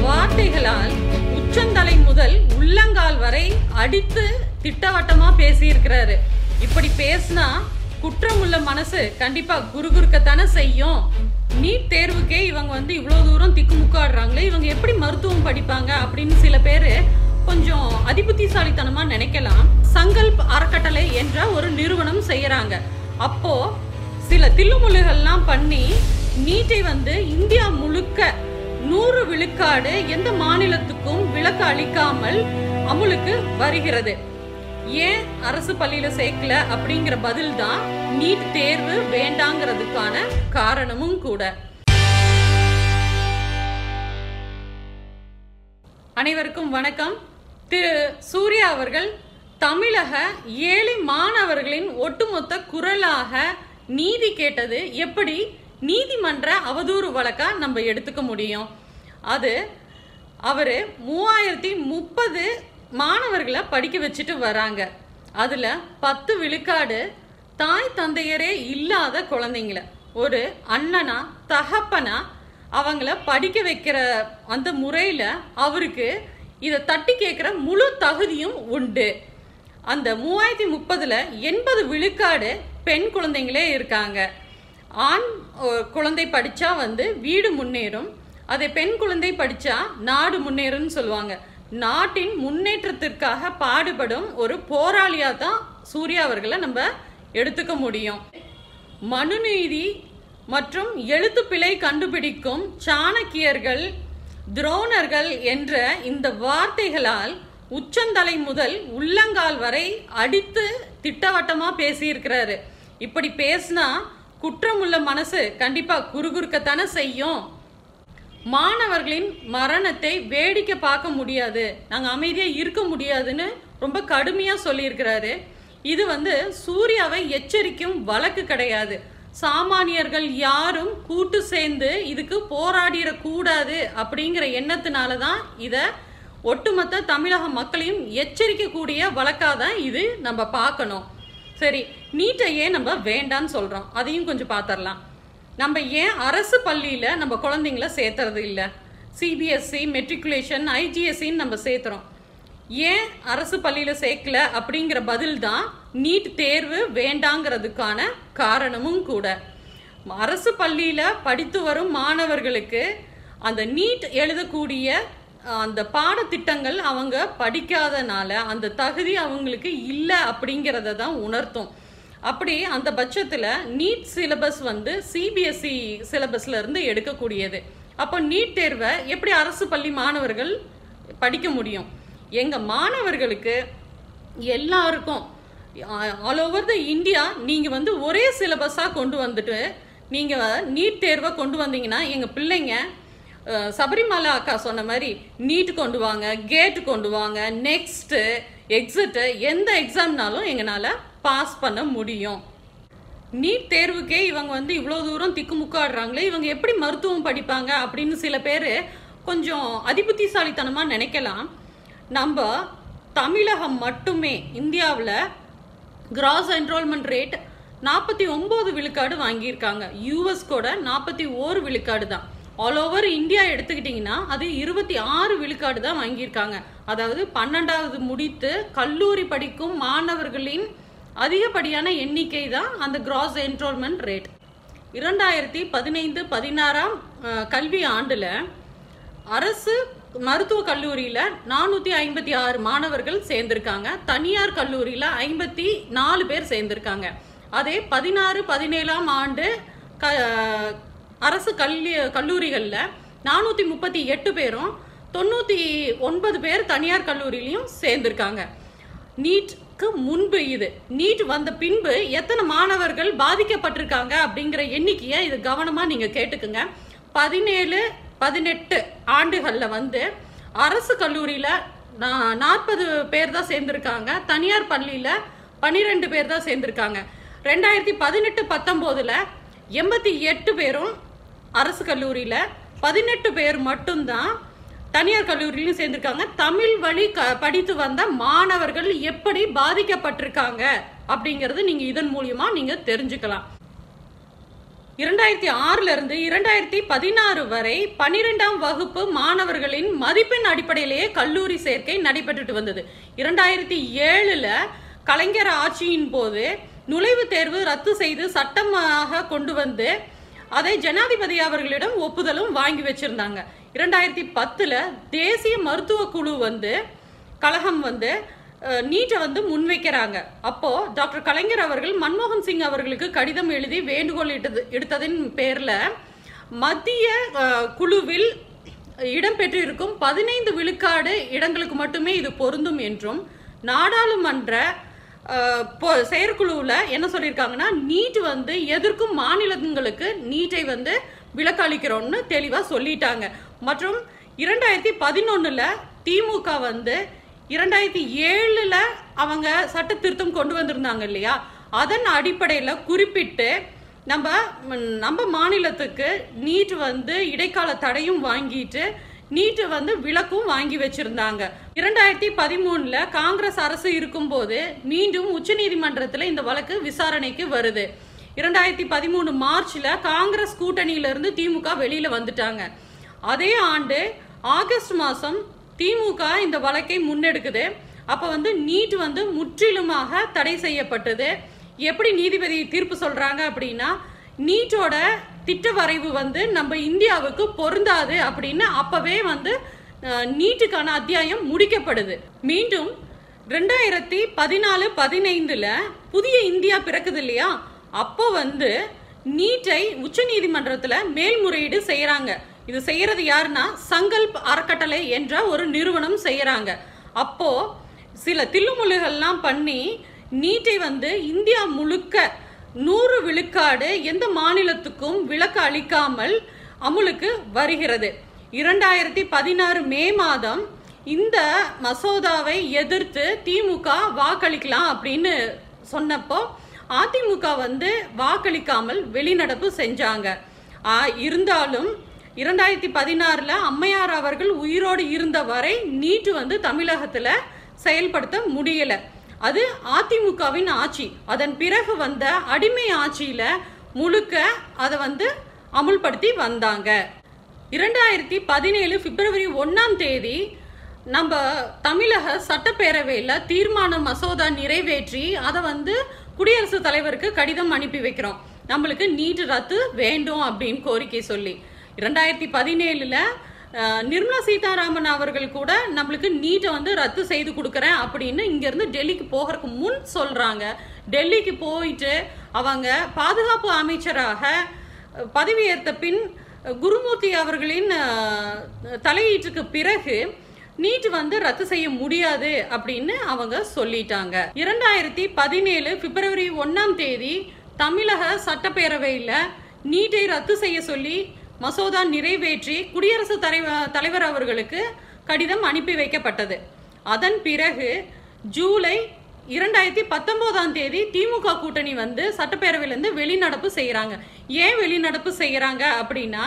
வார்த்தைகளால் உச்சந்தலை முதல் உள்ளங்கால் வரை அடித்து திட்டவட்டமா பேசியிருக்கிறாரு இப்படி பேசினா குற்றமுள்ள மனசு கண்டிப்பா குறுகுறுக்கத்தானே செய்யும் நீட் தேர்வுக்கே இவங்க வந்து இவ்வளோ தூரம் திக்குமுக்காடுறாங்களே இவங்க எப்படி மருத்துவம் படிப்பாங்க அப்படின்னு சில பேர் கொஞ்சம் அதிபுத்திசாலித்தனமா நினைக்கலாம் சங்கல்ப் அறக்கட்டளை என்ற ஒரு நிறுவனம் செய்யறாங்க அப்போ சில தில்லுமுல்லுகள்லாம் பண்ணி நீட்டை வந்து இந்தியா முழுக்க நூறு விழுக்காடு எந்த மாநிலத்துக்கும் விலக்கு அளிக்காமல் அமுலுக்கு வருகிறது ஏன் அரசு பள்ளியில சேர்க்கல அப்படிங்கிற பதில் தான் நீட் தேர்வு வேண்டாங்கிறதுக்கான காரணமும் கூட அனைவருக்கும் வணக்கம் திரு சூர்யா அவர்கள் தமிழக ஏழை மாணவர்களின் ஒட்டுமொத்த குரலாக நீதி கேட்டது எப்படி நீதிமன்ற அவதூறு வழக்கா நம்ம எடுத்துக்க முடியும் அது அவர் மூவாயிரத்தி முப்பது மாணவர்களை படிக்க வச்சுட்டு வராங்க அதில் பத்து விழுக்காடு தாய் தந்தையரே இல்லாத குழந்தைங்கள ஒரு அண்ணனா தகப்பனா அவங்கள படிக்க வைக்கிற அந்த முறையில் அவருக்கு இதை தட்டி கேட்குற முழு தகுதியும் உண்டு அந்த மூவாயிரத்தி முப்பதில் எண்பது விழுக்காடு பெண் குழந்தைங்களே இருக்காங்க ஆண் அஹ், குழந்தை படித்தா வந்து வீடு முன்னேறும் அதே பெண் குழந்தை படித்தா நாடு முன்னேறும்னு சொல்லுவாங்க நாட்டின் முன்னேற்றத்திற்காக பாடுபடும் ஒரு போராளியாக தான் சூர்யா அவர்களை நம்ம எடுத்துக்க முடியும் மனுநீதி மற்றும் எழுத்துப்பிழை கண்டுபிடிக்கும் சாணக்கியர்கள் துரோணர்கள் என்ற இந்த வார்த்தைகளால் உச்சந்தலை முதல் உள்ளங்கால் வரை அடித்து திட்டவட்டமா பேசியிருக்கிறாரு இப்படி பேசினா குற்றமுள்ள மனசு கண்டிப்பா குறுகுறுக்கத்தானே செய்யும் மாணவர்களின் மரணத்தை வேடிக்கை பார்க்க முடியாது நாங்கள் அமைதியாக இருக்க முடியாதுன்னு ரொம்ப கடுமையாக சொல்லியிருக்கிறாரு இது வந்து சூர்யாவை எச்சரிக்கும் வழக்கு கிடையாது சாமானியர்கள் யாரும் கூட்டு சேர்ந்து இதுக்கு போராடிடக்கூடாது அப்படிங்கிற எண்ணத்தினால தான் இதை ஒட்டுமொத்த தமிழக மக்களையும் எச்சரிக்கக்கூடிய வழக்காக தான் இது நம்ம பார்க்கணும் சரி நீட்டையே நம்ம வேண்டான்னு சொல்கிறோம் அதையும் கொஞ்சம் பார்த்துடலாம் நம்ம ஏன் அரசு பள்ளியில் நம்ம குழந்தைங்கள சேர்த்துறது இல்லை சிபிஎஸ்சி மெட்ரிகுலேஷன் ஐஜிஎஸ்சின்னு நம்ம சேர்த்துறோம் ஏன் அரசு பள்ளியில் சேர்க்கல அப்படிங்கிற பதில் தான் நீட் தேர்வு வேண்டாங்கிறதுக்கான காரணமும் கூட அரசு பள்ளியில் படித்து வரும் மாணவர்களுக்கு அந்த நீட் எழுதக்கூடிய அஹ், அந்த பாடத்திட்டங்கள் அவங்க படிக்காதனால அந்த தகுதி அவங்களுக்கு இல்லை அப்படிங்கிறத தான் உணர்த்தும் அப்படி அந்த பட்சத்தில் நீட் சிலபஸ் வந்து சிபிஎஸ்சி சிலபஸ்ல இருந்து எடுக்கக்கூடியது அப்போ நீட் தேர்வை எப்படி அரசு பள்ளி மாணவர்கள் படிக்க முடியும் எங்கள் மாணவர்களுக்கு எல்லாருக்கும் ஆல் ஓவர் த இந்தியா நீங்கள் வந்து ஒரே சிலபஸாக கொண்டு வந்துட்டு நீங்கள் நீட் தேர்வை கொண்டு வந்தீங்கன்னா எங்கள் பிள்ளைங்க அஹ், சபரிமலா அக்கா சொன்ன மாதிரி நீட் கொண்டு வாங்க கேட் கொண்டு வாங்க நெக்ஸ்ட்டு எக்ஸிட்டு எந்த எக்ஸாம்னாலும் எங்களால் பாஸ் பண்ண முடியும் நீட் தேர்வுக்கே இவங்க வந்து இவ்வளோ தூரம் திக்குமுக்காடுறாங்களே இவங்க எப்படி மருத்துவம் படிப்பாங்க அப்படின்னு சில பேர் கொஞ்சம் அதிபுத்திசாலித்தனமாக நினைக்கலாம் நம்ம தமிழகம் மட்டுமே இந்தியாவில் கிராஸ் என்ரோல்மெண்ட் ரேட் நாற்பத்தி ஒம்பது விழுக்காடு வாங்கியிருக்காங்க யூஎஸ் கூட நாற்பத்தி ஓரு விழுக்காடு தான் ஆல் ஓவர் இந்தியா எடுத்துக்கிட்டிங்கன்னா அது இருபத்தி ஆறு விழுக்காடு தான் வாங்கியிருக்காங்க அதாவது பன்னெண்டாவது முடித்து கல்லூரி படிக்கும் மாணவர்களின் அதிகப்படியான எண்ணிக்கை தான் அந்த கிராஸ் என்ரோல்மெண்ட் ரேட் இரண்டாயிரத்தி பதினைந்து பதினாறாம் அஹ், கல்வி ஆண்டில் அரசு மருத்துவக் கல்லூரியில் நானூற்றி ஐம்பத்தி ஆறு மாணவர்கள் சேர்ந்திருக்காங்க தனியார் கல்லூரியில் ஐம்பத்தி நாலு பேர் சேர்ந்திருக்காங்க அதே பதினாறு பதினேழாம் ஆண்டு க அரசு கல்வி கல்லூரிகளில் நானூற்றி முப்பத்தி எட்டு பேரும் தொண்ணூற்றி ஒன்பது பேர் தனியார் கல்லூரியிலையும் சேர்ந்திருக்காங்க நீட்க்கு முன்பு இது நீட் வந்த பின்பு எத்தனை மாணவர்கள் பாதிக்கப்பட்டிருக்காங்க அப்படிங்கிற எண்ணிக்கையை இது கவனமாக நீங்கள் கேட்டுக்குங்க பதினேழு பதினெட்டு ஆண்டுகளில் வந்து அரசு கல்லூரியில் நாற்பது பேர் தான் சேர்ந்துருக்காங்க தனியார் பள்ளியில் பன்னிரெண்டு பேர் தான் சேர்ந்துருக்காங்க ரெண்டாயிரத்தி பதினெட்டு பத்தொம்போதில் எண்பத்தி எட்டு பேரும் அரசு கல்லூரியில் பதினெட்டு பேர் மட்டும்தான் தனியார் கல்லூரியிலும் சேர்ந்திருக்காங்க தமிழ் வழி க படித்து வந்த மாணவர்கள் எப்படி பாதிக்கப்பட்டிருக்காங்க அப்படிங்கிறது நீங்க இதன் மூலியமா நீங்க தெரிஞ்சுக்கலாம் இரண்டாயிரத்தி ஆறுல இருந்து இரண்டாயிரத்தி பதினாறு வரை பன்னிரெண்டாம் வகுப்பு மாணவர்களின் மதிப்பெண் அடிப்படையிலேயே கல்லூரி சேர்க்கை நடைபெற்றுட்டு வந்தது இரண்டாயிரத்தி ஏழுல கலைஞர் ஆட்சியின் போது நுழைவுத் தேர்வு ரத்து செய்து சட்டமாக கொண்டு வந்து அதை ஜனாதிபதி அவர்களிடம் ஒப்புதலும் வாங்கி வச்சிருந்தாங்க இரண்டாயிரத்தி பத்துல தேசிய மருத்துவ குழு வந்து கழகம் வந்து அஹ், நீட்டை வந்து முன்வைக்கிறாங்க அப்போ டாக்டர் கலைஞர் அவர்கள் மன்மோகன் சிங் அவர்களுக்கு கடிதம் எழுதி வேண்டுகோள் இட்டது எடுத்ததின் பேர்ல மத்திய அஹ், குழுவில் இடம்பெற்றிருக்கும் பதினைந்து விழுக்காடு இடங்களுக்கு மட்டுமே இது பொருந்தும் என்றும் நாடாளுமன்ற அஹ், பொ- செயற்குழுவுல என்ன சொல்லியிருக்காங்கன்னா நீட் வந்து எதிர்க்கும் மாநிலங்களுக்கு நீட்டை வந்து விலக்கு அளிக்கிறோம்னு தெளிவா சொல்லிட்டாங்க மற்றும் இரண்டாயிரத்தி பதினொன்னுல திமுக வந்து இரண்டாயிரத்தி ஏழுல அவங்க சட்ட திருத்தம் கொண்டு வந்திருந்தாங்க இல்லையா அதன் அடிப்படையில குறிப்பிட்டு நம்ம ம், நம்ம மாநிலத்துக்கு நீட் வந்து இடைக்கால தடையும் வாங்கிட்டு நீட் வந்து விலக்கும் வாங்கி வச்சிருந்தாங்க இரண்டாயிரத்தி பதிமூணுல காங்கிரஸ் அரசு இருக்கும்போது மீண்டும் உச்சநீதிமன்றத்துல இந்த வழக்கு விசாரணைக்கு வருது இரண்டாயிரத்தி பதிமூணு மார்ச்ல காங்கிரஸ் கூட்டணியில இருந்து திமுக வெளியில வந்துட்டாங்க அதே ஆண்டு ஆகஸ்ட் மாசம் திமுக இந்த வழக்கை முன்னெடுக்குது அப்ப வந்து நீட் வந்து முற்றிலுமாக தடை செய்யப்பட்டது எப்படி நீதிபதி தீர்ப்பு சொல்றாங்க அப்படின்னா நீட்டோட திட்ட வரைவு வந்து நம்ம இந்தியாவுக்கு பொருந்தாது அப்படின்னு அப்பவே வந்து அஹ், நீட்டுக்கான அத்தியாயம் முடிக்கப்படுது மீண்டும் ரெண்டாயிரத்தி பதினாலு பதினைந்துல புதிய இந்தியா பிறக்குது இல்லையா அப்போ வந்து நீட்டை உச்ச நீதிமன்றத்துல மேல்முறையீடு செய்யறாங்க இது செய்யறது யாருன்னா சங்கல்ப் அறக்கட்டளை என்ற ஒரு நிறுவனம் செய்யறாங்க அப்போ சில தில்லுமுல்லுகள்லாம் பண்ணி நீட்டை வந்து இந்தியா முழுக்க நூறு விழுக்காடு எந்த மாநிலத்துக்கும் விலக்கு அளிக்காமல் அமுலுக்கு வருகிறது இரண்டாயிரத்தி பதினாறு மே மாதம் இந்த மசோதாவை எதிர்த்து திமுக வாக்களிக்கலாம் அப்படின்னு சொன்னப்போ அதிமுக வந்து வாக்களிக்காமல் வெளிநடப்பு செஞ்சாங்க ஆ, இருந்தாலும் இரண்டாயிரத்தி பதினாறுல அம்மையார் அவர்கள் உயிரோடு இருந்த வரை நீட்டு வந்து தமிழகத்துல செயல்படுத்த முடியல அது அதிமுகவின் ஆட்சி அதன் பிறகு வந்த அடிமை ஆட்சியில முழுக்க அதை வந்து அமுல்படுத்தி வந்தாங்க இரண்டாயிரத்தி பதினேழு பிப்ரவரி ஒன்னாம் தேதி நம்ம தமிழக சட்டப்பேரவையில் தீர்மான மசோதா நிறைவேற்றி அதை வந்து குடியரசுத் தலைவருக்கு கடிதம் அனுப்பி வைக்கிறோம் நம்மளுக்கு நீட் ரத்து வேண்டும் அப்படின்னு கோரிக்கை சொல்லி இரண்டாயிரத்தி பதினேழுல நிர்மலா சீதாராமன் அவர்கள் கூட நம்மளுக்கு நீட்டை வந்து ரத்து செய்து கொடுக்குறேன் அப்படின்னு இங்கேருந்து டெல்லிக்கு போகிறதுக்கு முன் சொல்கிறாங்க டெல்லிக்கு போயிட்டு அவங்க பாதுகாப்பு அமைச்சராக அஹ், பதவியேற்ற பின் அஹ், குருமூர்த்தி அவர்களின் அஹ், தலையீட்டுக்கு பிறகு நீட் வந்து ரத்து செய்ய முடியாது அப்படின்னு அவங்க சொல்லிட்டாங்க இரண்டாயிரத்தி பதினேழு பிப்ரவரி ஒன்னாம் தேதி தமிழக சட்டப்பேரவையில் நீட்டை ரத்து செய்ய சொல்லி மசோதா நிறைவேற்றி குடியரசுத் தலைவர் தலைவர் அவர்களுக்கு கடிதம் அனுப்பி வைக்கப்பட்டது அதன் பிறகு ஜூலை இரண்டாயிரத்தி பத்தொன்பதாம் தேதி திமுக கூட்டணி வந்து சட்டப்பேரவையிலேருந்து வெளிநடப்பு செய்கிறாங்க ஏன் வெளிநடப்பு செய்கிறாங்க அப்படின்னா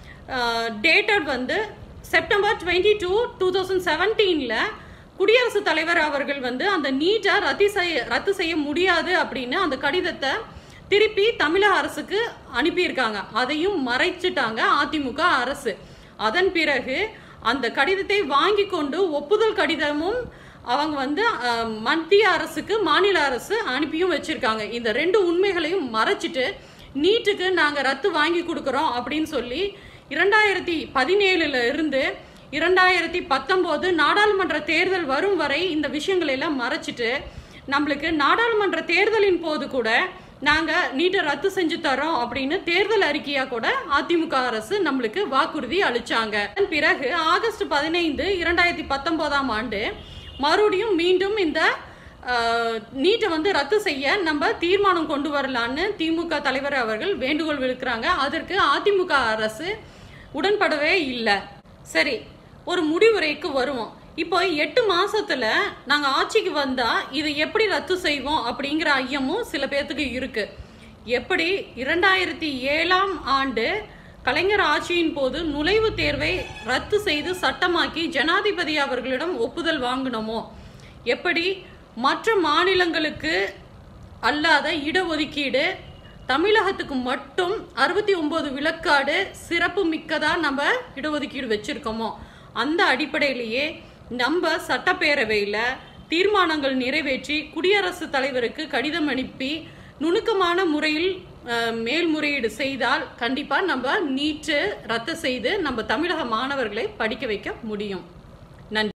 டேட்டட் வந்து September twenty two two thousand செவன்டீனில் குடியரசுத் தலைவர் அவர்கள் வந்து அந்த நீட்டை ரத்து செய்ய ரத்து செய்ய முடியாது அப்படின்னு அந்த கடிதத்தை திருப்பி தமிழக அரசுக்கு அனுப்பியிருக்காங்க அதையும் மறைச்சிட்டாங்க அதிமுக அரசு அதன் பிறகு அந்த கடிதத்தை வாங்கி கொண்டு ஒப்புதல் கடிதமும் அவங்க வந்து அஹ், மத்திய அரசுக்கு மாநில அரசு அனுப்பியும் வச்சிருக்காங்க இந்த ரெண்டு உண்மைகளையும் மறைச்சிட்டு நீட்டுக்கு நாங்கள் ரத்து வாங்கி கொடுக்குறோம் அப்படின்னு சொல்லி இரண்டாயிரத்தி பதினேழுல இருந்து இரண்டாயிரத்தி பத்தொம்போது நாடாளுமன்ற தேர்தல் வரும் வரை இந்த விஷயங்களை எல்லாம் மறைச்சிட்டு நம்மளுக்கு நாடாளுமன்ற தேர்தலின் போது கூட நாங்கள் நீட்டை ரத்து செஞ்சு தரோம் அப்படின்னு தேர்தல் அறிக்கையா கூட அதிமுக அரசு நம்மளுக்கு வாக்குறுதி அளிச்சாங்க அதன் பிறகு ஆகஸ்ட் பதினைந்து இரண்டாயிரத்தி பத்தொன்பதாம் ஆண்டு மறுபடியும் மீண்டும் இந்த அஹ், நீட்டை வந்து ரத்து செய்ய நம்ம தீர்மானம் கொண்டு வரலான்னு திமுக தலைவர் அவர்கள் வேண்டுகோள் விடுக்கிறாங்க அதற்கு அதிமுக அரசு உடன்படவே இல்லை சரி ஒரு முடிவுரைக்கு வருவோம் இப்போ எட்டு மாசத்துல நாங்க ஆட்சிக்கு வந்தா இதை எப்படி ரத்து செய்வோம் அப்படிங்கிற ஐயமும் சில பேர்த்துக்கு இருக்கு எப்படி இரண்டாயிரத்தி ஏழாம் ஆண்டு கலைஞர் ஆட்சியின் போது நுழைவுத் தேர்வை ரத்து செய்து சட்டமாக்கி ஜனாதிபதி அவர்களிடம் ஒப்புதல் வாங்கினோமோ எப்படி மற்ற மாநிலங்களுக்கு அல்லாத இடஒதுக்கீடு தமிழகத்துக்கு மட்டும் அறுபத்தி ஒன்பது விழுக்காடு சிறப்பு மிக்கதா நம்ம இடஒதுக்கீடு வச்சிருக்கோமோ அந்த அடிப்படையிலேயே நம்ம சட்டப்பேரவையில் தீர்மானங்கள் நிறைவேற்றி குடியரசுத் தலைவருக்கு கடிதம் அனுப்பி நுணுக்கமான முறையில் அஹ், மேல்முறையீடு செய்தால் கண்டிப்பாக நம்ம நீட்டு ரத்து செய்து நம்ம தமிழக மாணவர்களை படிக்க வைக்க முடியும் நன்றி